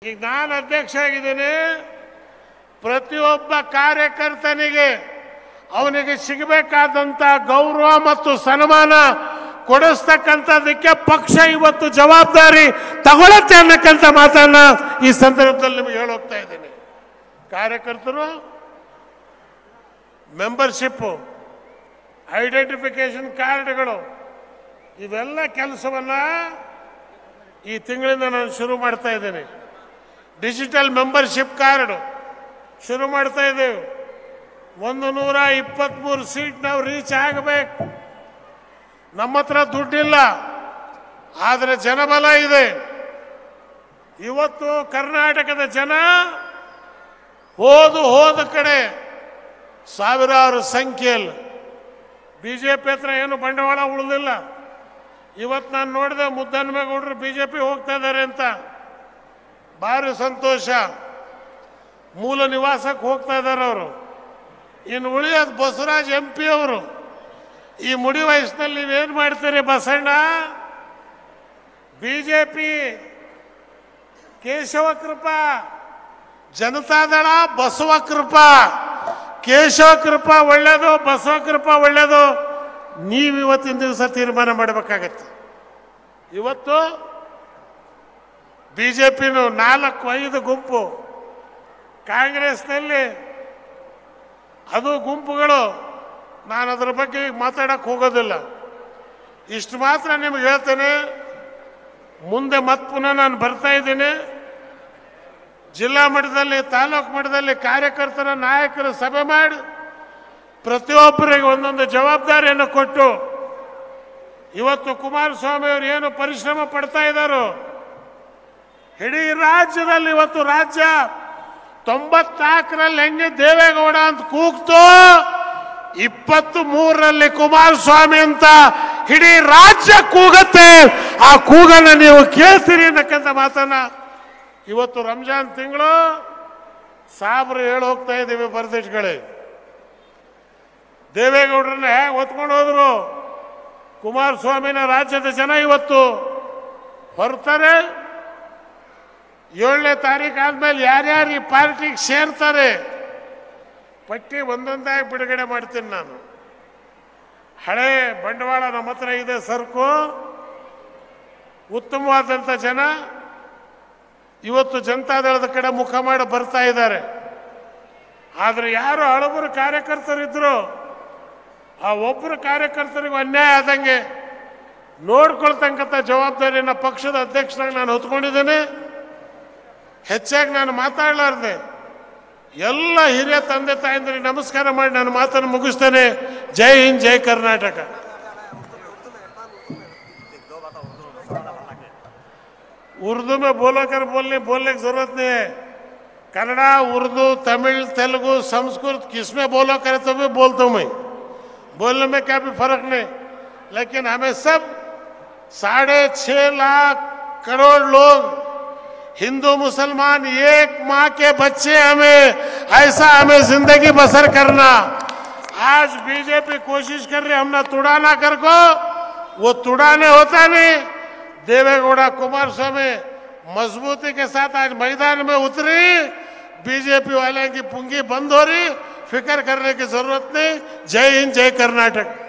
ಈಗ ನಾನು ಅಧ್ಯಕ್ಷ ಆಗಿದ್ದೇನೆ ಪ್ರತಿಯೊಬ್ಬ ಕಾರ್ಯಕರ್ತನಿಗೆ ಅವನಿಗೆ ಸಿಗಬೇಕಾದಂತ ಗೌರವ ಮತ್ತು ಸನ್ಮಾನ ಕೊಡಿಸ್ತಕ್ಕಂಥದ್ದಕ್ಕೆ ಪಕ್ಷ ಇವತ್ತು ಜವಾಬ್ದಾರಿ ತಗೊಳತ್ತೆ ಅನ್ನಕ್ಕಂಥ ಮಾತನ್ನ ಈ ಸಂದರ್ಭದಲ್ಲಿ ನಿಮಗೆ ಹೇಳೋಗ್ತಾ ಇದ್ದೀನಿ ಕಾರ್ಯಕರ್ತರು ಮೆಂಬರ್ಶಿಪ್ಪು ಐಡೆಂಟಿಫಿಕೇಶನ್ ಕಾರ್ಡ್ಗಳು ಇವೆಲ್ಲ ಕೆಲಸವನ್ನ ಈ ತಿಂಗಳಿಂದ ನಾನು ಶುರು ಮಾಡ್ತಾ ಇದ್ದೇನೆ ಡಿಜಿಟಲ್ ಮೆಂಬರ್ಶಿಪ್ ಕಾರ್ಡ್ ಶುರು ಮಾಡ್ತಾ ಇದ್ದೇವೆ ಒಂದು ನೂರ ಇಪ್ಪತ್ತ್ಮೂರು ಸೀಟ್ ನಾವು ರೀಚ್ ಆಗಬೇಕು ನಮ್ಮ ಹತ್ರ ದುಡ್ಡಿಲ್ಲ ಆದರೆ ಜನಬಲ ಇದೆ ಇವತ್ತು ಕರ್ನಾಟಕದ ಜನ ಹೋದು ಹೋದ ಕಡೆ ಸಾವಿರಾರು ಸಂಖ್ಯೆಯಲ್ಲಿ ಬಿಜೆಪಿ ಹತ್ರ ಏನು ಬಂಡವಾಳ ಉಳಿದಿಲ್ಲ ಇವತ್ತು ನಾನು ನೋಡಿದೆ ಮುದ್ದನ್ಮೇಗೌಡರು ಬಿಜೆಪಿ ಹೋಗ್ತಾ ಇದ್ದಾರೆ ಅಂತ ಭಾರಿ ಸಂತೋಷ ಮೂಲ ನಿವಾಸಕ್ಕೆ ಹೋಗ್ತಾ ಇದ್ದಾರೆ ಅವರು ಇನ್ನು ಉಳಿಯೋದು ಬಸವರಾಜ್ ಎಂ ಪಿ ಅವರು ಈ ಮುಡಿ ವಯಸ್ಸಿನಲ್ಲಿ ನೀವೇನು ಮಾಡ್ತೀರಿ ಬಸಣ್ಣ ಬಿಜೆಪಿ ಕೇಶವ ಕೃಪಾ ಜನತಾದಳ ಬಸವ ಕೃಪಾ ಕೇಶವ ಕೃಪಾ ಒಳ್ಳೇದು ಬಸವ ಕೃಪಾ ಒಳ್ಳೇದು ನೀವು ಇವತ್ತಿನ ದಿವಸ ತೀರ್ಮಾನ ಮಾಡಬೇಕಾಗತ್ತೆ ಇವತ್ತು ಬಿಜೆಪಿನು ನಾಲ್ಕು ಐದು ಗುಂಪು ಕಾಂಗ್ರೆಸ್ನಲ್ಲಿ ಅದು ಗುಂಪುಗಳು ನಾನು ಅದರ ಬಗ್ಗೆ ಈಗ ಮಾತಾಡಕ್ಕೆ ಹೋಗೋದಿಲ್ಲ ಇಷ್ಟು ಮಾತ್ರ ನಿಮ್ಗೆ ಹೇಳ್ತೇನೆ ಮುಂದೆ ಮತ್ತೆ ಪುನಃ ನಾನು ಬರ್ತಾ ಇದ್ದೀನಿ ಜಿಲ್ಲಾ ಮಟ್ಟದಲ್ಲಿ ತಾಲೂಕು ಮಟ್ಟದಲ್ಲಿ ಕಾರ್ಯಕರ್ತರ ನಾಯಕರು ಸಭೆ ಮಾಡಿ ಪ್ರತಿಯೊಬ್ಬರಿಗೆ ಒಂದೊಂದು ಜವಾಬ್ದಾರಿಯನ್ನು ಕೊಟ್ಟು ಇವತ್ತು ಕುಮಾರಸ್ವಾಮಿ ಅವರು ಏನು ಪರಿಶ್ರಮ ಪಡ್ತಾ ಇದ್ದಾರೋ ಇಡೀ ರಾಜ್ಯದಲ್ಲಿ ಇವತ್ತು ರಾಜ್ಯ ತೊಂಬತ್ನಾಲ್ಕರಲ್ಲಿ ಹೆಂಗೆ ದೇವೇಗೌಡ ಅಂತ ಕೂಗ್ತು ಇಪ್ಪತ್ತು ಮೂರರಲ್ಲಿ ಕುಮಾರಸ್ವಾಮಿ ಅಂತ ಇಡೀ ರಾಜ್ಯ ಕೂಗತ್ತೆ ಆ ಕೂಗನ್ನ ನೀವು ಕೇಳ್ತೀರಿ ಅನ್ನಕ್ಕಂಥ ಮಾತನ್ನ ಇವತ್ತು ರಂಜಾನ್ ತಿಂಗಳು ಸಾಬ್ರು ಹೇಳಿ ಹೋಗ್ತಾ ಇದ್ದೀವಿ ಬರ್ದಿಟ್ಗಳೇ ದೇವೇಗೌಡರನ್ನ ಹೇಗೆ ಹೊತ್ಕೊಂಡು ಹೋದ್ರು ಕುಮಾರಸ್ವಾಮಿನ ರಾಜ್ಯದ ಜನ ಇವತ್ತು ಹೊರ್ತಾರೆ ಏಳನೇ ತಾರೀಕು ಆದ್ಮೇಲೆ ಯಾರ್ಯಾರು ಈ ಪಾರ್ಟಿಗೆ ಸೇರ್ತಾರೆ ಪಟ್ಟಿ ಒಂದೊಂದಾಗಿ ಬಿಡುಗಡೆ ಮಾಡ್ತೀನಿ ನಾನು ಹಳೆ ಬಂಡವಾಳ ನಮ್ಮ ಹತ್ರ ಇದೆ ಸರಕು ಉತ್ತಮವಾದಂಥ ಜನ ಇವತ್ತು ಜನತಾದಳದ ಕಡೆ ಮುಖ ಮಾಡಿ ಬರ್ತಾ ಇದ್ದಾರೆ ಆದರೆ ಯಾರು ಹಳಬರು ಕಾರ್ಯಕರ್ತರಿದ್ರು ಆ ಒಬ್ಬರು ಕಾರ್ಯಕರ್ತರಿಗೂ ಅನ್ಯಾಯ ಆದಂಗೆ ನೋಡ್ಕೊಳ್ತಕ್ಕಂಥ ಜವಾಬ್ದಾರಿಯನ್ನು ಪಕ್ಷದ ಅಧ್ಯಕ್ಷರಾಗಿ ನಾನು ಹೊತ್ಕೊಂಡಿದ್ದೇನೆ ಹೆಚ್ಚಾಗಿ ನಾನು ಮಾತಾಡಲಾರ್ದೆ ಎಲ್ಲ ಹಿರಿಯ ತಂದೆ ತಾಯಂದ್ರಿಗೆ ನಮಸ್ಕಾರ ಮಾಡಿ ನಾನು ಮಾತನ್ನು ಮುಗಿಸ್ತೇನೆ ಜೈ ಹಿಂದ್ ಜೈ ಕರ್ನಾಟಕ उर्दू में बोलो कर बोलने बोलने की जरूरत नहीं है कन्नड़ा उर्दू तमिल तेलुगु संस्कृत किसमें बोलो करे तो भी बोलता हूं मैं बोलने में क्या भी फर्क नहीं लेकिन हमें सब साढ़े छह लाख करोड़ लोग हिंदू मुसलमान एक माँ के बच्चे हमें ऐसा हमें जिंदगी बसर करना आज बीजेपी कोशिश कर रही हमने तुड़ाना कर को वो तुड़ाने होता नहीं देवेगौड़ा कुमार स्वामी मजबूती के साथ आज मैदान में उतरी बीजेपी वाले की पुंगी बंद हो रही फिक्र करने की जरूरत नहीं जय हिंद जय कर्नाटक